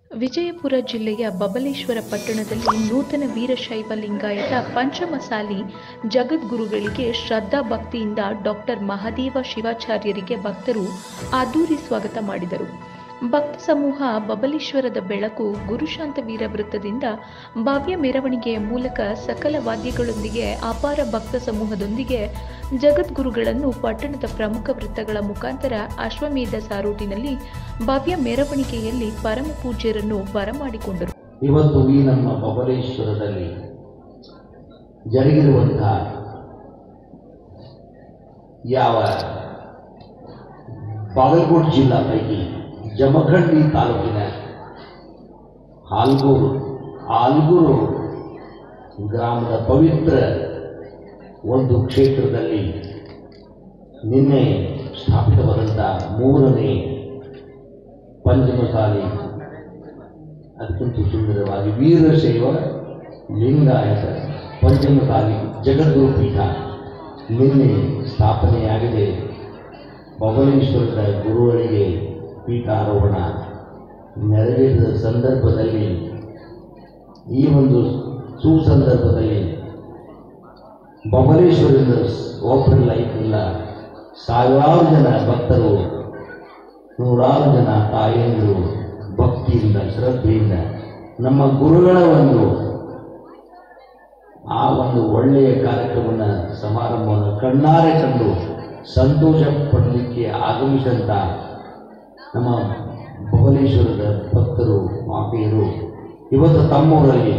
ವಿಜಯಪುರ ಜಿಲ್ಲೆಯ ಬಬಲೇಶ್ವರ ಪಟ್ಟಣದಲ್ಲಿ ನೂತನ ವೀರಶೈವ ಲಿಂಗಾಯತ ಪಂಚಮಸಾಲಿ ಜಗದ್ಗುರುಗಳಿಗೆ ಶ್ರದ್ಧಾ ಭಕ್ತಿಯಿಂದ ಡಾಕ್ಟರ್ ಮಹಾದೇವ ಶಿವಾಚಾರ್ಯರಿಗೆ ಭಕ್ತರು ಅದ್ದೂರಿ ಸ್ವಾಗತ ಮಾಡಿದರು ಭಕ್ತ ಸಮೂಹ ಬಬಲೇಶ್ವರದ ಬೆಳಕು ಗುರುಶಾಂತವೀರ ವೃತ್ತದಿಂದ ಭವ್ಯ ಮೆರವಣಿಗೆಯ ಮೂಲಕ ಸಕಲ ವಾದ್ಯಗಳೊಂದಿಗೆ ಅಪಾರ ಭಕ್ತ ಸಮೂಹದೊಂದಿಗೆ ಜಗದ್ಗುರುಗಳನ್ನು ಪಟ್ಟಣದ ಪ್ರಮುಖ ವೃತ್ತಗಳ ಮುಖಾಂತರ ಅಶ್ವಮೇಧ ಸಾರೋಟಿನಲ್ಲಿ ಭವ್ಯ ಮೆರವಣಿಗೆಯಲ್ಲಿ ಪರಮ ಪೂಜ್ಯರನ್ನು ಬರಮಾಡಿಕೊಂಡರು ಇವತ್ತು ಈ ನಮ್ಮ ಬಬಲೇಶ್ವರದಲ್ಲಿ ಜರುಗಿರುವಂತಹ ಯಾವ ಬಾಗಲಕೋಟೆ ಜಿಲ್ಲಾ ಪೈಕಿ ಜಮಖಂಡಿ ತಾಲೂಕಿನ ಹಾಲ್ಗೂರು ಆಲ್ಗೂರು ಗ್ರಾಮದ ಪವಿತ್ರ ಒಂದು ಕ್ಷೇತ್ರದಲ್ಲಿ ನಿನ್ನೆ ಸ್ಥಾಪಿತವಾದಂಥ ಮೂರನೇ ಪಂಚಮಸಾಲಿ ಅದಕ್ಕಿಂತ ಸುಂದರವಾಗಿ ವೀರಶೈವ ಲಿಂಗಾಯತ ಪಂಚಮಸಾಲಿ ಜಗದ್ಗುರು ಪೀಠ ನಿನ್ನೆ ಸ್ಥಾಪನೆಯಾಗಿದೆ ಬಬಲೇಶ್ವರದ ಗುರುಗಳಿಗೆ ಪೀಠಾರೋಹಣ ನೆರವೇರಿದ ಸಂದರ್ಭದಲ್ಲಿ ಈ ಒಂದು ಸುಸಂದರ್ಭದಲ್ಲಿ ಬಬಲೇಶ್ವರದ ಒಬ್ಬರಿಲ್ಲ ಇಲ್ಲ ಸಾವಿರಾರು ಜನ ಭಕ್ತರು ನೂರಾರು ಜನ ತಾಯಂದಿರು ಭಕ್ತಿಯಿಂದ ಶ್ರದ್ಧೆಯಿಂದ ನಮ್ಮ ಗುರುಗಳ ಒಂದು ಆ ಒಂದು ಒಳ್ಳೆಯ ಕಾರ್ಯಕ್ರಮವನ್ನು ಸಮಾರಂಭವನ್ನು ಕಣ್ಣಾರೆ ಕಂಡು ಸಂತೋಷ ಪಡಲಿಕ್ಕೆ ಆಗಮಿಸಿದಂಥ ನಮ್ಮ ಬಬಲೇಶ್ವರದ ಭಕ್ತರು ಮಾತೆಯರು ಇವತ್ತು ತಮ್ಮೂರಲ್ಲಿ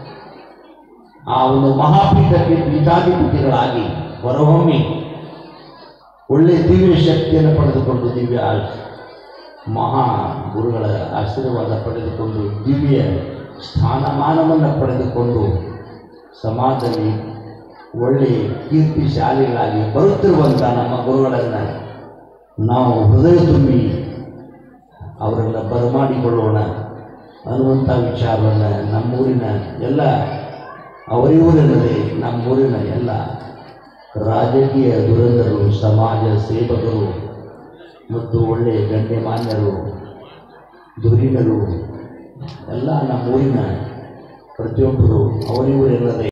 ಆ ಒಂದು ಮಹಾಪೀಠಕ್ಕೆ ಪೀಠಾಧಿಪತಿಗಳಾಗಿ ಹೊರಹೊಮ್ಮಿ ಒಳ್ಳೆಯ ದಿವ್ಯ ಶಕ್ತಿಯನ್ನು ಪಡೆದುಕೊಂಡು ದಿವ್ಯ ಆಶ್- ಮಹಾ ಗುರುಗಳ ಆಶೀರ್ವಾದ ಪಡೆದುಕೊಂಡು ದಿವ್ಯ ಸ್ಥಾನಮಾನವನ್ನು ಪಡೆದುಕೊಂಡು ಸಮಾಜದಲ್ಲಿ ಒಳ್ಳೆಯ ಕೀರ್ತಿ ಶಾಲೆಗಳಾಗಿ ಬರುತ್ತಿರುವಂಥ ನಮ್ಮ ಗುರುಗಳನ್ನು ನಾವು ಹೃದಯ ತುಂಬಿ ಅವರನ್ನು ಬರಮಾಡಿಕೊಳ್ಳೋಣ ಅನ್ನುವಂಥ ವಿಚಾರವನ್ನು ನಮ್ಮೂರಿನ ಎಲ್ಲ ಅವರಿವರಲ್ಲದೆ ನಮ್ಮೂರಿನ ಎಲ್ಲ ರಾಜಕೀಯ ದುರಂಧರು ಸಮಾಜ ಸೇವಕರು ಮತ್ತು ಒಳ್ಳೆಯ ಗಣ್ಯಮಾನ್ಯರು ಧುರೀಣರು ಎಲ್ಲ ನಮ್ಮೂರಿನ ಪ್ರತಿಯೊಬ್ಬರು ಅವರಿವರೆಲ್ಲದೆ